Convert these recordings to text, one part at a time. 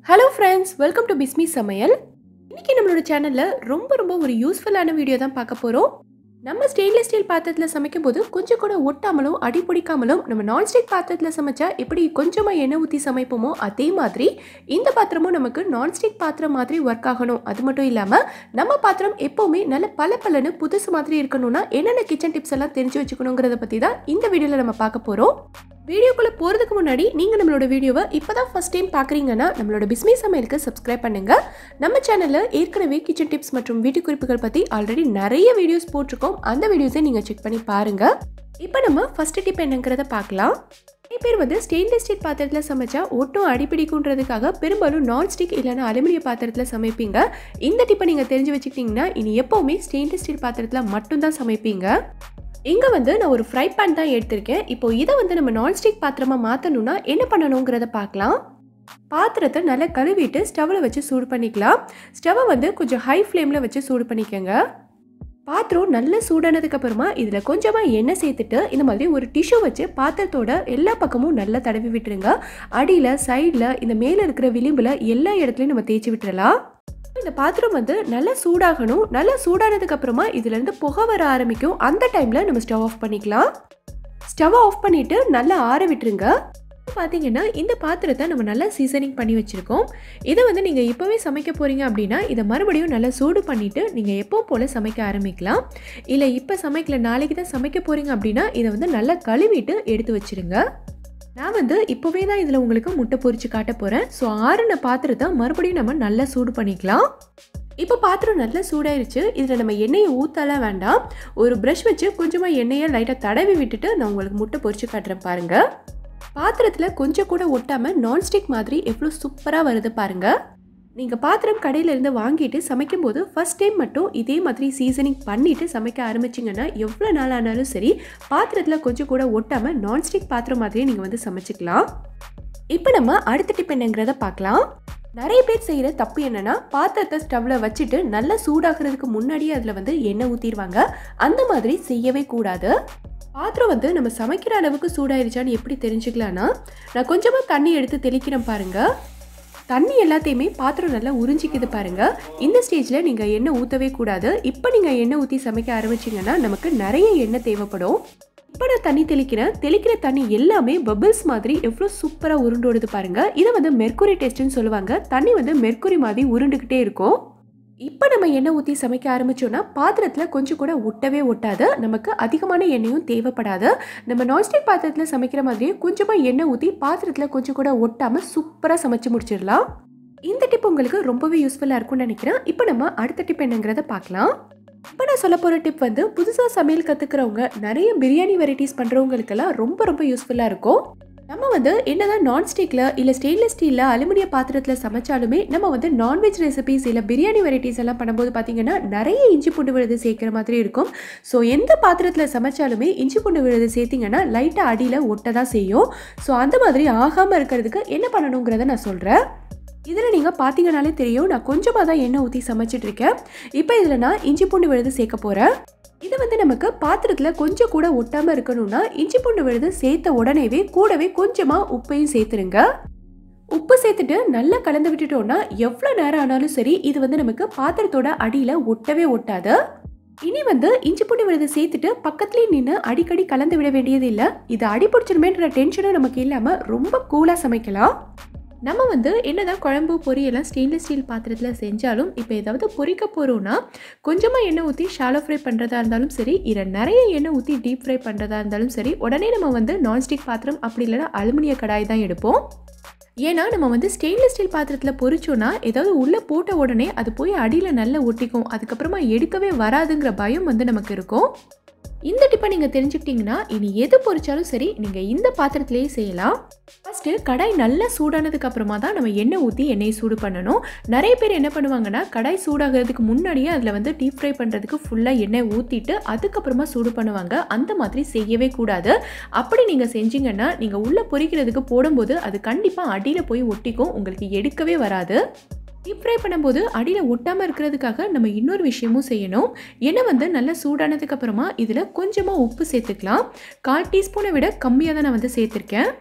hello friends welcome to Bismi சமையல் இன்னைக்கு நம்மளோட சேனலில் ரொம்ப ரொம்ப ஒரு யூஸ்ஃபுல்லான வீடியோ தான் பார்க்க போகிறோம் நம்ம ஸ்டெயின்லெஸ் ஸ்டீல் பாத்திரத்தில் சமைக்கும் போது கொஞ்சம் கூட ஒட்டாமலும் அடி பிடிக்காமலும் நம்ம நான்ஸ்டிக் பாத்திரத்தில் சமைச்சா எப்படி கொஞ்சமாக எண்ணெய் ஊற்றி சமைப்போமோ அதே மாதிரி இந்த பாத்திரமும் நமக்கு நான்ஸ்டிக் பாத்திரம் மாதிரி ஒர்க் ஆகணும் அது மட்டும் இல்லாமல் நம்ம பாத்திரம் எப்போவுமே நல்ல பல பலன்னு புதுசு மாதிரி இருக்கணும்னா என்னென்ன கிச்சன் டிப்ஸ் எல்லாம் தெரிஞ்சு வச்சுக்கணுங்கிறத பற்றி தான் இந்த வீடியோவில் நம்ம பார்க்க போகிறோம் வீடியோக்குள்ளே போகிறதுக்கு முன்னாடி நீங்கள் நம்மளோட வீடியோவை இப்போ தான் ஃபஸ்ட் டைம் பார்க்குறீங்கன்னா நம்மளோட பிஸ்மி சமையலுக்கு சப்ஸ்கிரைப் பண்ணுங்கள் நம்ம சேனலில் ஏற்கனவே கிச்சன் டிப்ஸ் மற்றும் வீட்டு குறிப்புகள் பற்றி ஆல்ரெடி நிறைய வீடியோஸ் போட்டிருக்கோம் அந்த வீடியோஸை நீங்கள் செக் பண்ணி பாருங்கள் இப்போ நம்ம ஃபஸ்ட் டிப் என்னங்கிறத பார்க்கலாம் நிறைய பேர் வந்து ஸ்டெயின்லெஸ் ஸ்டீல் பாத்திரத்தில் சமைச்சா ஒட்டும் அடிப்பிடிக்குன்றதுக்காக பெரும்பாலும் நான் ஸ்டிக் இல்லைன்னா அலுமினிய பாத்திரத்தில் சமைப்பீங்க இந்த டிப்பை நீங்கள் தெரிஞ்சு வச்சுக்கிட்டிங்கன்னா இனி எப்போவுமே ஸ்டெயின்லெஸ் ஸ்டீல் பாத்திரத்தில் மட்டும்தான் சமைப்பீங்க இங்கே வந்து நான் ஒரு ஃப்ரை பேன் தான் எடுத்திருக்கேன் இப்போ இதை வந்து நம்ம நான்ஸ்டிக் பாத்திரமாக மாற்றணும்னா என்ன பண்ணணுங்கிறத பார்க்கலாம் பாத்திரத்தை நல்லா கழுவிட்டு ஸ்டவ்வில் வச்சு சூடு பண்ணிக்கலாம் ஸ்டவ்வை வந்து கொஞ்சம் ஹை ஃப்ளேமில் வச்சு சூடு பண்ணிக்கோங்க பாத்திரம் நல்லா சூடானதுக்கு அப்புறமா இதில் கொஞ்சமாக எண்ணெய் சேர்த்துட்டு இந்த மாதிரி ஒரு டிஷ்யூ வச்சு பாத்திரத்தோட எல்லா பக்கமும் நல்லா தடவி விட்டுருங்க அடியில் சைடில் இந்த மேலே இருக்கிற விளிம்பில் எல்லா இடத்துலையும் நம்ம தேய்ச்சி விட்டுறலாம் இந்த பாத்திரம் வந்து நல்லா சூடாகணும் நல்லா சூடானதுக்கு அப்புறமா இதுலேருந்து புகை வர ஆரம்பிக்கும் அந்த டைமில் நம்ம ஸ்டவ் ஆஃப் பண்ணிக்கலாம் ஸ்டவ் ஆஃப் பண்ணிவிட்டு நல்லா ஆற விட்டுருங்க பார்த்தீங்கன்னா இந்த பாத்திரத்தை நம்ம நல்லா சீசனிங் பண்ணி வச்சுருக்கோம் இதை வந்து நீங்கள் இப்போவே சமைக்க போகிறீங்க அப்படின்னா இதை மறுபடியும் நல்லா சூடு பண்ணிவிட்டு நீங்கள் எப்போ போல் சமைக்க ஆரம்பிக்கலாம் இல்லை இப்போ சமைக்கல நாளைக்கு தான் சமைக்க போகிறீங்க அப்படின்னா இதை வந்து நல்லா கழுவிட்டு எடுத்து வச்சுருங்க நான் வந்து இப்போவே தான் இதில் உங்களுக்கு முட்டை பொரிச்சு காட்ட போகிறேன் ஸோ ஆறுன பாத்திரத்தை மறுபடியும் நம்ம நல்லா சூடு பண்ணிக்கலாம் இப்போ பாத்திரம் நல்லா சூடாயிருச்சு இதில் நம்ம எண்ணெயை ஊற்றலாம் வேண்டாம் ஒரு ப்ரஷ் வச்சு கொஞ்சமாக எண்ணெயை லைட்டாக தடவி விட்டுட்டு நான் உங்களுக்கு முட்டை பொரிச்சு காட்டுறேன் பாருங்கள் பாத்திரத்தில் கொஞ்சம் கூட ஒட்டாமல் நான்ஸ்டிக் மாதிரி எவ்வளோ சூப்பராக வருது பாருங்கள் நீங்கள் பாத்திரம் கடையிலேருந்து வாங்கிட்டு சமைக்கும்போது ஃபஸ்ட் டைம் மட்டும் இதே மாதிரி சீசனிங் பண்ணிவிட்டு சமைக்க ஆரம்பிச்சிங்கன்னா எவ்வளோ நாள் ஆனாலும் சரி பாத்திரத்தில் கொஞ்சம் கூட ஒட்டாமல் நான்ஸ்டிக் பாத்திரம் மாதிரியே நீங்கள் வந்து சமைச்சிக்கலாம் இப்போ நம்ம அடுத்த டிப் என்னங்கிறத பார்க்கலாம் நிறைய பேர் செய்கிற தப்பு என்னென்னா பாத்திரத்தை ஸ்டவ்வில் வச்சுட்டு நல்லா சூடாகிறதுக்கு முன்னாடியே அதில் வந்து எண்ணெய் ஊற்றிடுவாங்க அந்த மாதிரி செய்யவே கூடாது பாத்திரம் வந்து நம்ம சமைக்கிற அளவுக்கு சூடாயிருச்சான்னு எப்படி தெரிஞ்சுக்கலான்னா நான் கொஞ்சமாக தண்ணி எடுத்து தெளிக்கிறேன் பாருங்கள் தண்ணி எல்லாத்தையுமே பாத்திரம் நல்லா உறிஞ்சிக்குது பாருங்க இந்த ஸ்டேஜில் நீங்கள் எண்ணெய் ஊற்றவே கூடாது இப்போ நீங்கள் எண்ணெய் ஊற்றி சமைக்க ஆரம்பிச்சிங்கன்னா நமக்கு நிறைய எண்ணெய் தேவைப்படும் இப்போ நான் தண்ணி தெளிக்கிறேன் தெளிக்கிற தண்ணி எல்லாமே பபிள்ஸ் மாதிரி எவ்வளோ சூப்பராக உருண்டோடுது பாருங்க இதை வந்து மெர்க்குரி டெஸ்ட்னு சொல்லுவாங்க தண்ணி வந்து மெர்க்குரி மாதிரி உருண்டுக்கிட்டே இருக்கும் இப்போ நம்ம எண்ணெய் ஊற்றி சமைக்க ஆரம்பித்தோன்னா பாத்திரத்தில் கொஞ்சம் கூட ஒட்டவே ஒட்டாது நமக்கு அதிகமான எண்ணெயும் தேவைப்படாது நம்ம நான்ஸ்டிக் பாத்திரத்தில் சமைக்கிற மாதிரியே கொஞ்சமாக எண்ணெய் ஊற்றி பாத்திரத்தில் கொஞ்சம் கூட ஒட்டாமல் சூப்பராக சமைச்சு முடிச்சிடலாம் இந்த டிப் உங்களுக்கு ரொம்பவே யூஸ்ஃபுல்லாக இருக்கும்னு நினைக்கிறேன் இப்போ நம்ம அடுத்த டிப் என்னங்கிறத பார்க்கலாம் இப்போ நான் சொல்ல போகிற டிப் வந்து புதுசாக சமையல் கற்றுக்கிறவங்க நிறைய பிரியாணி வெரைட்டிஸ் பண்ணுறவங்களுக்கெல்லாம் ரொம்ப ரொம்ப யூஸ்ஃபுல்லாக இருக்கும் நம்ம வந்து என்னதான் நான்ஸ்டிக்கில் இல்லை ஸ்டெயின்லெஸ் ஸ்டீலில் அலுமினிய பாத்திரத்தில் சமைச்சாலுமே நம்ம வந்து நான்வெஜ் ரெசிபிஸ் இல்லை பிரியாணி வெரைட்டிஸ் எல்லாம் பண்ணும்போது பார்த்தீங்கன்னா நிறைய இஞ்சி பூண்டு விழுது சேர்க்குற மாதிரி இருக்கும் ஸோ எந்த பாத்திரத்தில் சமைச்சாலுமே இஞ்சி பூண்டு விழுது சேர்த்திங்கன்னா லைட்டாக அடியில் ஒட்ட தான் செய்யும் ஸோ அந்த மாதிரி ஆகாமல் இருக்கிறதுக்கு என்ன பண்ணணுங்கிறத நான் சொல்கிறேன் இதில் நீங்கள் பார்த்தீங்கனாலே தெரியும் நான் கொஞ்சமாக தான் எண்ணெய் ஊற்றி சமைச்சிட்டு இருக்கேன் இப்போ இதில் நான் இஞ்சி பூண்டு விழுது சேர்க்க போகிறேன் இது வந்து நமக்கு பாத்திரத்தில் கொஞ்சம் கூட ஒட்டாமல் இருக்கணும்னா இஞ்சி பூண்டு விழுது சேர்த்த உடனேவே கூடவே கொஞ்சமாக உப்பையும் சேர்த்துருங்க உப்பு சேர்த்துட்டு நல்லா கலந்து விட்டுட்டோம்னா எவ்வளோ நேரம் ஆனாலும் சரி இது வந்து நமக்கு பாத்திரத்தோட அடியில் ஒட்டவே ஒட்டாது இனி வந்து இஞ்சி பூண்டு விழுது சேர்த்துட்டு பக்கத்துலேயே நின்று அடிக்கடி கலந்து விட வேண்டியது இல்லை இது அடி பிடிச்சிருமேன்ற டென்ஷனும் நமக்கு இல்லாமல் ரொம்ப கூலாக சமைக்கலாம் நம்ம வந்து என்னதான் குழம்பு பொரியெல்லாம் ஸ்டெயின்லெஸ் ஸ்டீல் பாத்திரத்தில் செஞ்சாலும் இப்போ ஏதாவது பொரிக்க போகிறோன்னா கொஞ்சமாக எண்ணெய் ஊற்றி ஷாலோ ஃப்ரை பண்ணுறதா இருந்தாலும் சரி இல்லை நிறைய எண்ணெய் ஊற்றி டீப் ஃப்ரை பண்ணுறதா இருந்தாலும் சரி உடனே நம்ம வந்து நான்ஸ்டிக் பாத்திரம் அப்படி இல்லைன்னா அலுமினிய கடாய் தான் எடுப்போம் ஏன்னா நம்ம வந்து ஸ்டெயின்லெஸ் ஸ்டீல் பாத்திரத்தில் பொரிச்சோன்னா ஏதாவது உள்ளே போட்ட உடனே அது போய் அடியில் நல்லா ஒட்டிக்கும் அதுக்கப்புறமா எடுக்கவே வராதுங்கிற பயம் வந்து நமக்கு இருக்கும் இந்த டிப்பை நீங்கள் தெரிஞ்சுக்கிட்டிங்கன்னா இனி எது பொரிச்சாலும் சரி நீங்கள் இந்த பாத்திரத்திலேயே செய்யலாம் ஃபஸ்ட்டு கடாய் நல்லா சூடானதுக்கு அப்புறமா தான் நம்ம எண்ணெய் ஊற்றி எண்ணெயை சூடு பண்ணணும் நிறைய பேர் என்ன பண்ணுவாங்கன்னா கடாய் சூடாகிறதுக்கு முன்னாடியே அதில் வந்து டீப் ஃப்ரை பண்ணுறதுக்கு ஃபுல்லாக எண்ணெய் ஊற்றிட்டு அதுக்கப்புறமா சூடு பண்ணுவாங்க அந்த மாதிரி செய்யவே கூடாது அப்படி நீங்கள் செஞ்சீங்கன்னா நீங்கள் உள்ளே பொரிக்கிறதுக்கு போடும்போது அது கண்டிப்பாக அடியில் போய் ஒட்டிக்கும் உங்களுக்கு எடுக்கவே வராது டீப் ஃப்ரை பண்ணும்போது அடியில் ஒட்டாமல் இருக்கிறதுக்காக நம்ம இன்னொரு விஷயமும் செய்யணும் எண்ணெய் வந்து நல்லா சூடானதுக்கு அப்புறமா இதில் கொஞ்சமாக உப்பு சேர்த்துக்கலாம் கால் டீஸ்பூனை விட கம்மியாக தான் நான் வந்து சேர்த்துருக்கேன்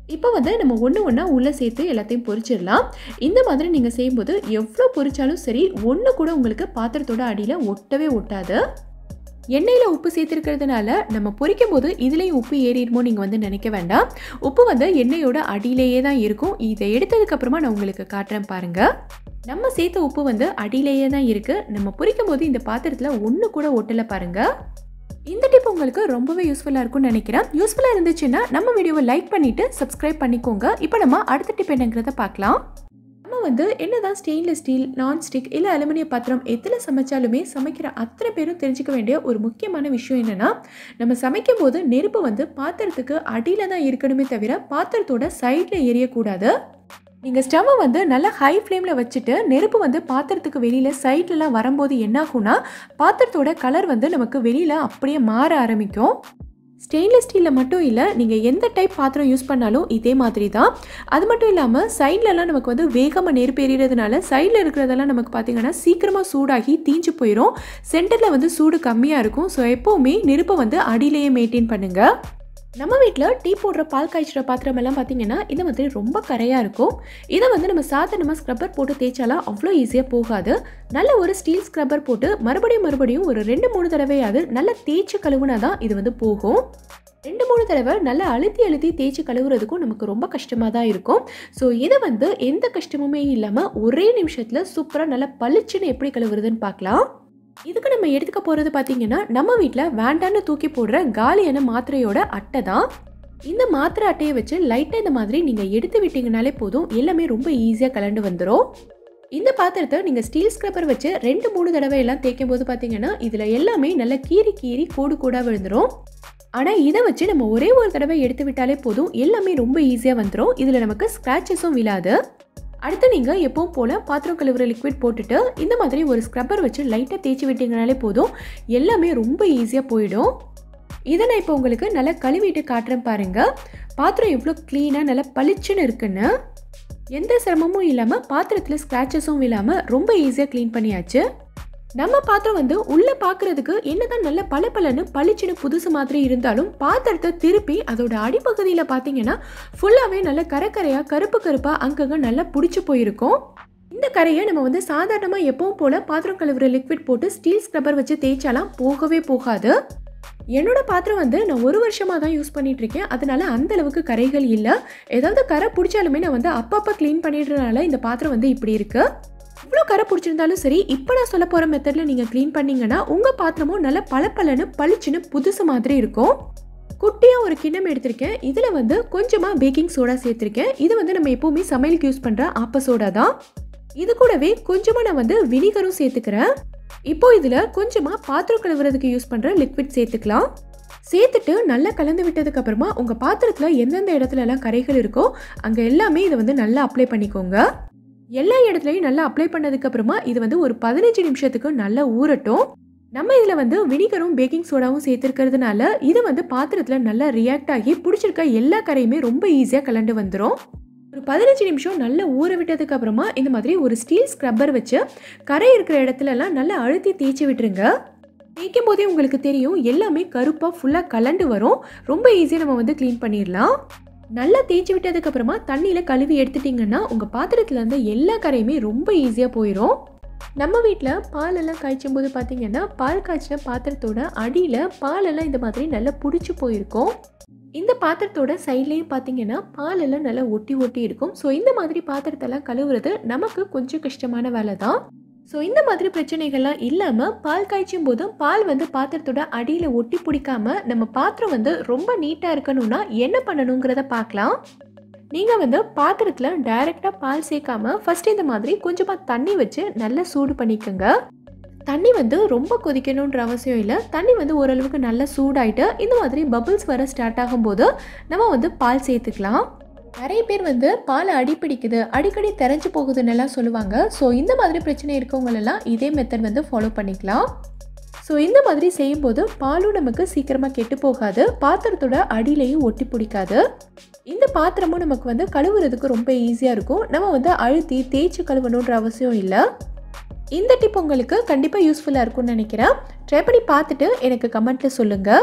இப்போ வந்து நம்ம ஒன்று ஒன்றா உள்ளே சேர்த்து எல்லாத்தையும் பொரிச்சிடலாம் இந்த மாதிரி நீங்கள் செய்யும்போது எவ்வளோ பொரிச்சாலும் சரி ஒன்று கூட உங்களுக்கு பாத்திரத்தோட அடியில் ஒட்டவே ஒட்டாது எண்ணெயில் உப்பு சேர்த்துருக்கிறதுனால நம்ம பொரிக்கும் போது இதுலேயும் உப்பு ஏறிடுமோ நீங்கள் வந்து நினைக்க வேண்டாம் உப்பு வந்து எண்ணெயோட அடியிலேயே தான் இருக்கும் இதை எடுத்ததுக்கப்புறமா நான் உங்களுக்கு காட்டுறேன் பாருங்கள் நம்ம சேர்த்த உப்பு வந்து அடியிலேயே தான் இருக்குது நம்ம பொரிக்கும் போது இந்த பாத்திரத்தில் ஒன்று கூட ஒட்டலை பாருங்கள் இந்த டிப் உங்களுக்கு ரொம்பவே யூஸ்ஃபுல்லாக இருக்கும்னு நினைக்கிறேன் யூஸ்ஃபுல்லாக இருந்துச்சுன்னா நம்ம வீடியோவை லைக் பண்ணிவிட்டு சப்ஸ்கிரைப் பண்ணிக்கோங்க இப்போ நம்ம அடுத்த டிப் என்னங்கிறத பார்க்கலாம் நம்ம வந்து என்னதான் ஸ்டெயின்லெஸ் ஸ்டீல் நான்ஸ்டிக் இல்லை அலுமினிய பாத்திரம் எதில் சமைச்சாலுமே சமைக்கிற அத்தனை பேரும் தெரிஞ்சுக்க வேண்டிய ஒரு முக்கியமான விஷயம் என்னென்னா நம்ம சமைக்கும் போது நெருப்பு வந்து பாத்திரத்துக்கு அடியில் தான் இருக்கணுமே தவிர பாத்திரத்தோட சைடில் எரியக்கூடாது நீங்கள் ஸ்டவ்வை வந்து நல்லா ஹை ஃப்ளேமில் வச்சுட்டு நெருப்பு வந்து பாத்திரத்துக்கு வெளியில் சைட்லலாம் வரும்போது என்னாகும்னா பாத்திரத்தோட கலர் வந்து நமக்கு வெளியில் அப்படியே மாற ஆரம்பிக்கும் ஸ்டெயின்லெஸ் ஸ்டீலில் மட்டும் இல்லை நீங்கள் எந்த டைப் பாத்திரம் யூஸ் பண்ணாலும் இதே மாதிரி தான் அது மட்டும் இல்லாமல் சைட்லலாம் நமக்கு வந்து வேகமாக நெருப்பு எறிகிறதுனால சைடில் இருக்கிறதெல்லாம் நமக்கு பார்த்திங்கன்னா சீக்கிரமாக சூடாகி தீஞ்சு போயிடும் சென்டரில் வந்து சூடு கம்மியாக இருக்கும் ஸோ எப்போவுமே நெருப்பை வந்து அடியிலேயே மெயின்டைன் பண்ணுங்கள் நம்ம வீட்டில் டீ போடுற பால் காய்ச்சுற பாத்திரம் எல்லாம் பார்த்தீங்கன்னா இது வந்து ரொம்ப கரையாக இருக்கும் இதை வந்து நம்ம சாதாரணமாக ஸ்க்ரப்பர் போட்டு தேய்ச்சாலாம் அவ்வளோ ஈஸியாக போகாது நல்ல ஒரு ஸ்டீல் ஸ்க்ரப்பர் போட்டு மறுபடியும் மறுபடியும் ஒரு ரெண்டு மூணு தடவையாவது நல்லா தேய்ச்சி கழுவுனா தான் இது வந்து போகும் ரெண்டு மூணு தடவை நல்லா அழுத்தி அழுத்தி தேய்ச்சி கழுவுறதுக்கும் நமக்கு ரொம்ப கஷ்டமாக தான் இருக்கும் ஸோ இதை வந்து எந்த கஷ்டமுமே இல்லாமல் ஒரே நிமிஷத்தில் சூப்பராக நல்லா பளிச்சுன்னு எப்படி கழுவுறதுன்னு பார்க்கலாம் இதுக்கு நம்ம எடுத்துக்க போகிறது பார்த்தீங்கன்னா நம்ம வீட்டில் வேண்டான்னு தூக்கி போடுற காலியான மாத்திரையோட அட்டை தான் இந்த மாத்திரை அட்டையை வச்சு லைட்டாக இந்த மாதிரி நீங்கள் எடுத்து விட்டீங்கனாலே போதும் எல்லாமே ரொம்ப ஈஸியாக கலண்டு வந்துடும் இந்த பாத்திரத்தை நீங்கள் ஸ்டீல் ஸ்க்ரப்பர் வச்சு ரெண்டு மூணு தடவை எல்லாம் தேய்க்கும் போது பார்த்தீங்கன்னா இதில் எல்லாமே நல்லா கீறி கீறி கோடு கூடாக விழுந்துடும் ஆனால் இதை வச்சு நம்ம ஒரே ஒரு தடவை எடுத்து விட்டாலே போதும் எல்லாமே ரொம்ப ஈஸியாக வந்துடும் இதில் நமக்கு ஸ்க்ராச்சஸும் விழாது அடுத்து நீங்கள் எப்பவும் போல் பாத்திரம் கழுவுற லிக்விட் போட்டுட்டு இந்த மாதிரி ஒரு ஸ்க்ரப்பர் வச்சு லைட்டாக தேய்ச்சி விட்டீங்கனாலே போதும் எல்லாமே ரொம்ப ஈஸியாக போயிடும் இதை நான் இப்போ உங்களுக்கு நல்லா கழுவிட்டு காட்டுறேன் பாருங்கள் பாத்திரம் எவ்வளோ க்ளீனாக நல்லா பளிச்சுன்னு இருக்குன்னு எந்த சிரமமும் இல்லாமல் பாத்திரத்தில் ஸ்க்ராச்சஸும் இல்லாமல் ரொம்ப ஈஸியாக க்ளீன் பண்ணியாச்சு நம்ம பாத்திரம் வந்து உள்ளே பார்க்குறதுக்கு என்னதான் நல்ல பளபளன்னு பளிச்சுன்னு புதுசு மாதிரி இருந்தாலும் பாத்திரத்தை திருப்பி அதோட அடிப்பகுதியில் பார்த்தீங்கன்னா ஃபுல்லாகவே நல்ல கரைக்கரையாக கருப்பு கருப்பாக அங்கங்கே நல்லா பிடிச்சி போயிருக்கும் இந்த கரையை நம்ம வந்து சாதாரணமாக எப்பவும் போல் பாத்திரம் கழுவுற லிக்விட் போட்டு ஸ்டீல் ஸ்க்ரப்பர் வச்சு தேய்ச்சாலாம் போகவே போகாது என்னோட பாத்திரம் வந்து நான் ஒரு வருஷமாக தான் யூஸ் பண்ணிட்டு இருக்கேன் அதனால அந்த அளவுக்கு கரைகள் இல்லை ஏதாவது கரை பிடிச்சாலுமே நான் வந்து அப்பப்போ க்ளீன் பண்ணிடுறதுனால இந்த பாத்திரம் வந்து இப்படி இருக்கு இவ்வளோ கரை பிடிச்சிருந்தாலும் சரி இப்போ நான் சொல்ல போகிற மெத்தடில் நீங்கள் க்ளீன் பண்ணீங்கன்னா உங்கள் பாத்திரமும் நல்லா பளபளன்னு பளிச்சுன்னு புதுசு மாதிரி இருக்கும் குட்டியாக ஒரு கிண்ணம் எடுத்திருக்கேன் இதில் வந்து கொஞ்சமாக பேக்கிங் சோடா சேர்த்துருக்கேன் இது வந்து நம்ம எப்போவுமே சமையலுக்கு யூஸ் பண்ணுற ஆப்ப சோடா தான் இது கூடவே கொஞ்சமாக நான் வந்து வினிகரும் சேர்த்துக்கிறேன் இப்போ இதில் கொஞ்சமாக பாத்திரம் கழுவுறதுக்கு யூஸ் பண்ணுற லிக்விட் சேர்த்துக்கலாம் சேர்த்துட்டு நல்லா கலந்து விட்டதுக்கு அப்புறமா உங்கள் பாத்திரத்தில் எந்தெந்த இடத்துல எல்லாம் கரைகள் இருக்கோ அங்கே எல்லாமே இதை வந்து நல்லா அப்ளை பண்ணிக்கோங்க எல்லா இடத்துலையும் நல்லா அப்ளை பண்ணதுக்கு அப்புறமா இது வந்து ஒரு பதினஞ்சு நிமிஷத்துக்கு நல்லா ஊறட்டும் நம்ம இதில் வந்து வினிகரும் பேக்கிங் சோடாவும் சேர்த்துருக்கிறதுனால இது வந்து பாத்திரத்தில் நல்லா ரியாக்ட் ஆகி பிடிச்சிருக்க எல்லா கரையுமே ரொம்ப ஈஸியாக கலண்டு வந்துடும் ஒரு பதினஞ்சு நிமிஷம் நல்லா ஊற விட்டதுக்கு அப்புறமா இந்த மாதிரி ஒரு ஸ்டீல் ஸ்க்ரப்பர் வச்சு கரை இருக்கிற இடத்துலலாம் நல்லா அழுத்தி தேய்ச்சி விட்டுருங்க தேய்க்கும் போதே உங்களுக்கு தெரியும் எல்லாமே கருப்பாக ஃபுல்லாக கலண்டு வரும் ரொம்ப ஈஸியாக நம்ம வந்து க்ளீன் பண்ணிடலாம் நல்லா தேய்ச்சி விட்டதுக்கு அப்புறமா தண்ணியில் கழுவி எடுத்துட்டிங்கன்னா உங்கள் பாத்திரத்தில் இருந்த எல்லா கரையுமே ரொம்ப ஈஸியாக போயிடும் நம்ம வீட்டில் பாலெல்லாம் காய்ச்சும் போது பார்த்தீங்கன்னா பால் காய்ச்சின பாத்திரத்தோட அடியில் பாலெல்லாம் இந்த மாதிரி நல்லா பிடிச்சி போயிருக்கும் இந்த பாத்திரத்தோட சைட்லேயும் பார்த்தீங்கன்னா பாலெல்லாம் நல்லா ஒட்டி ஒட்டி இருக்கும் ஸோ இந்த மாதிரி பாத்திரத்தெல்லாம் கழுவுறது நமக்கு கொஞ்சம் கஷ்டமான வேலை தான் ஸோ இந்த மாதிரி பிரச்சனைகள்லாம் இல்லாமல் பால் காய்ச்சும் போதும் பால் வந்து பாத்திரத்தோட அடியில் ஒட்டி பிடிக்காம நம்ம பாத்திரம் வந்து ரொம்ப நீட்டாக இருக்கணும்னா என்ன பண்ணணுங்கிறத பார்க்கலாம் நீங்கள் வந்து பாத்திரத்தில் டைரெக்டாக பால் சேர்க்காம ஃபர்ஸ்ட் இந்த மாதிரி கொஞ்சமாக தண்ணி வச்சு நல்லா சூடு பண்ணிக்கோங்க தண்ணி வந்து ரொம்ப கொதிக்கணுன்ற அவசியம் இல்லை தண்ணி வந்து ஓரளவுக்கு நல்லா சூடாயிட்டு இந்த மாதிரி பபிள்ஸ் வர ஸ்டார்ட் ஆகும்போது நம்ம வந்து பால் சேர்த்துக்கலாம் நிறைய பேர் வந்து பால் அடிப்பிடிக்குது அடிக்கடி தெரிஞ்சு போகுதுன்னு எல்லாம் சொல்லுவாங்க ஸோ இந்த மாதிரி பிரச்சனை இருக்கவங்களெல்லாம் இதே மெத்தட் வந்து ஃபாலோ பண்ணிக்கலாம் ஸோ இந்த மாதிரி செய்யும்போது பாலும் நமக்கு சீக்கிரமாக கெட்டு போகாது பாத்திரத்தோட அடியிலையும் ஒட்டி பிடிக்காது இந்த பாத்திரமும் நமக்கு வந்து கழுவுறதுக்கு ரொம்ப ஈஸியாக இருக்கும் நம்ம வந்து அழுத்தி தேய்ச்சி கழுவணுன்ற அவசியம் இல்லை இந்த டிப் உங்களுக்கு கண்டிப்பாக யூஸ்ஃபுல்லாக இருக்கும்னு நினைக்கிறேன் ட்ரை பண்ணி பார்த்துட்டு எனக்கு கமெண்ட்டில் சொல்லுங்கள்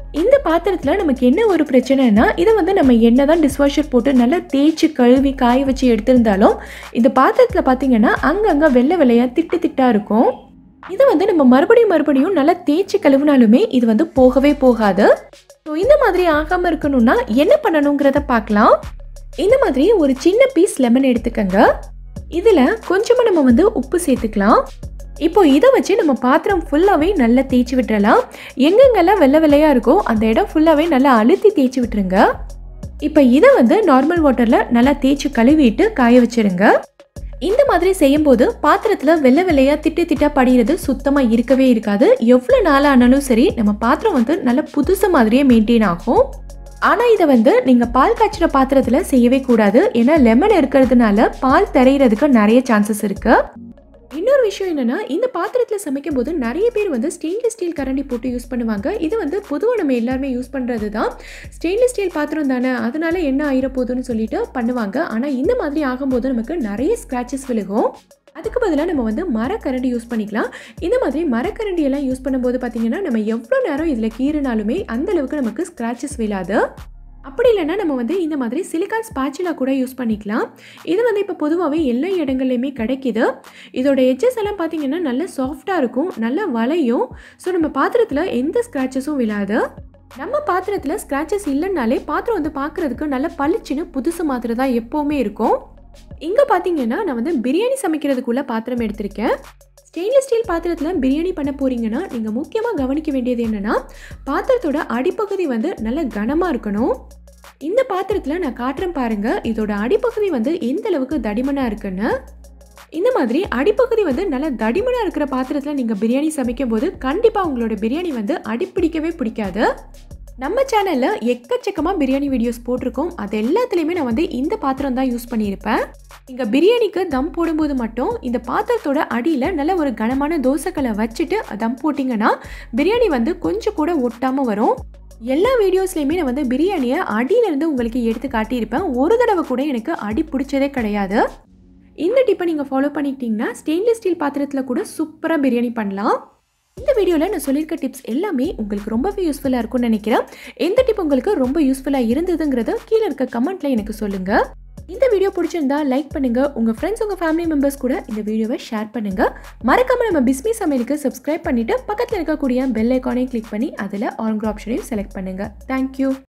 இந்த பாத்திரத்தில் நமக்கு என்ன ஒரு பிரச்சனைனா இதை வந்து நம்ம என்ன தான் டிஷ்வாஷர் போட்டு நல்லா தேய்ச்சி கழுவி காய வச்சு எடுத்திருந்தாலும் இந்த பாத்திரத்தில் பார்த்தீங்கன்னா அங்கங்கே வெள்ளை வெள்ளையாக திட்டு திட்டாக இருக்கும் இதை வந்து நம்ம மறுபடியும் மறுபடியும் நல்லா தேய்ச்சி கழுவினாலுமே இது வந்து போகவே போகாது ஸோ இந்த மாதிரி ஆகாமல் இருக்கணும்னா என்ன பண்ணணுங்கிறத பார்க்கலாம் இந்த மாதிரி ஒரு சின்ன பீஸ் லெமன் எடுத்துக்கங்க இதில் கொஞ்சமாக நம்ம வந்து உப்பு சேர்த்துக்கலாம் இப்போ இதை வச்சு நம்ம பாத்திரம் ஃபுல்லாகவே நல்லா தேய்ச்சி விட்டுறலாம் எங்கெங்கெல்லாம் வெள்ளை வெள்ளையாக இருக்கோ அந்த இடம் ஃபுல்லாகவே நல்லா அழுத்தி தேய்ச்சி விட்டுருங்க இப்போ இதை வந்து நார்மல் வாட்டரில் நல்லா தேய்ச்சி கழுவிட்டு காய வச்சிருங்க இந்த மாதிரி செய்யும்போது பாத்திரத்தில் வெள்ளை வெள்ளையாக திட்டு திட்டா படிகிறது சுத்தமாக இருக்கவே இருக்காது எவ்வளோ நாளாக ஆனாலும் சரி நம்ம பாத்திரம் வந்து நல்ல புதுசு மாதிரியே மெயின்டைன் ஆகும் ஆனால் இதை வந்து நீங்கள் பால் காய்ச்சிற பாத்திரத்தில் செய்யவே கூடாது ஏன்னா லெமன் இருக்கிறதுனால பால் தெரியறதுக்கு நிறைய சான்சஸ் இருக்குது இன்னொரு விஷயம் என்னன்னா இந்த பாத்திரத்தில் சமைக்கும் போது நிறைய பேர் வந்து ஸ்டெயின்லெஸ் ஸ்டீல் கரண்டி போட்டு யூஸ் பண்ணுவாங்க இது வந்து பொதுவாக நம்ம எல்லாருமே யூஸ் பண்ணுறது தான் ஸ்டெயின்லெஸ் ஸ்டீல் பாத்திரம் தானே அதனால என்ன ஆயிர போகுதுன்னு சொல்லிட்டு பண்ணுவாங்க ஆனால் இந்த மாதிரி ஆகும்போது நமக்கு நிறைய ஸ்க்ராச்சஸ் விழுகும் அதுக்கு பதிலாக நம்ம வந்து மரக்கரண்டி யூஸ் பண்ணிக்கலாம் இந்த மாதிரி மரக்கரண்டி எல்லாம் யூஸ் பண்ணும்போது பார்த்தீங்கன்னா நம்ம எவ்வளோ நேரம் இதில் கீறினாலுமே அந்த அளவுக்கு நமக்கு ஸ்க்ராச்சஸ் விழாது அப்படி இல்லைன்னா நம்ம வந்து இந்த மாதிரி சிலிக்கான் ஸ்பாச்சுலா கூட யூஸ் பண்ணிக்கலாம் இது வந்து இப்போ பொதுவாகவே எல்லா இடங்கள்லையுமே கிடைக்கிது இதோட எட்ஜஸ் எல்லாம் பார்த்தீங்கன்னா நல்ல சாஃப்டாக இருக்கும் நல்ல வளையும் ஸோ நம்ம பாத்திரத்தில் எந்த ஸ்க்ராச்சஸும் விழாது நம்ம பாத்திரத்தில் ஸ்க்ராச்சஸ் இல்லைன்னாலே பாத்திரம் வந்து பார்க்குறதுக்கு நல்ல பளிச்சுன்னு புதுசு மாதிரி தான் எப்போவுமே இருக்கும் இங்கே பார்த்தீங்கன்னா நான் வந்து பிரியாணி சமைக்கிறதுக்குள்ள பாத்திரம் எடுத்திருக்கேன் ஸ்டெயின்லெஸ் ஸ்டீல் பாத்திரத்தில் பிரியாணி பண்ண போறீங்கன்னா நீங்கள் முக்கியமாக கவனிக்க வேண்டியது என்னென்னா பாத்திரத்தோட அடிப்பகுதி வந்து நல்ல கனமாக இருக்கணும் இந்த பாத்திரத்தில் நான் காட்டுறேன் பாருங்க இதோட அடிப்பகுதி வந்து எந்த அளவுக்கு தடிமனாக இருக்குன்னு இந்த மாதிரி அடிப்பகுதி வந்து நல்ல தடிமனாக இருக்கிற பாத்திரத்தில் நீங்கள் பிரியாணி சமைக்கும் போது கண்டிப்பாக உங்களோட பிரியாணி வந்து அடிப்பிடிக்கவே பிடிக்காது நம்ம சேனலில் எக்கச்சக்கமாக பிரியாணி வீடியோஸ் போட்டிருக்கோம் அது எல்லாத்துலேயுமே நான் வந்து இந்த பாத்திரம் தான் யூஸ் பண்ணியிருப்பேன் நீங்கள் பிரியாணிக்கு தம் போடும்போது மட்டும் இந்த பாத்திரத்தோட அடியில் நல்ல ஒரு கனமான தோசைக்கல்லை வச்சுட்டு தம் போட்டிங்கன்னா பிரியாணி வந்து கொஞ்சம் கூட ஒட்டாமல் வரும் எல்லா வீடியோஸ்லையுமே நான் வந்து பிரியாணியை அடியிலேருந்து உங்களுக்கு எடுத்து காட்டியிருப்பேன் ஒரு தடவை கூட எனக்கு அடி பிடிச்சதே கிடையாது இந்த டிப்பை நீங்கள் ஃபாலோ பண்ணிக்கிட்டிங்கன்னா ஸ்டெயின்லெஸ் ஸ்டீல் பாத்திரத்தில் கூட சூப்பராக பிரியாணி பண்ணலாம் இந்த வீடியோவில் நான் சொல்லியிருக்க டிப்ஸ் எல்லாமே உங்களுக்கு ரொம்பவே யூஸ்ஃபுல்லாக இருக்கும்னு நினைக்கிறேன் எந்த டிப் உங்களுக்கு ரொம்ப யூஸ்ஃபுல்லாக இருந்ததுங்கிறத கீழே இருக்க கமெண்ட்டில் எனக்கு சொல்லுங்கள் இந்த வீடியோ பிடிச்சிருந்தா லைக் பண்ணுங்க உங்க ஃப்ரெண்ட்ஸ் உங்க ஃபேமிலி மெம்பர்ஸ் கூட இந்த வீடியோவை ஷேர் பண்ணுங்க மறக்காம நம்ம பிஸ்மி சமையலுக்கு சப்ஸ்கிரைப் பண்ணிட்டு பக்கத்தில் இருக்கக்கூடிய பெல் ஐக்கானையும் கிளிக் பண்ணி அதில் ஆல்கிற ஆப்ஷனையும் செலக்ட் பண்ணுங்க தேங்க்யூ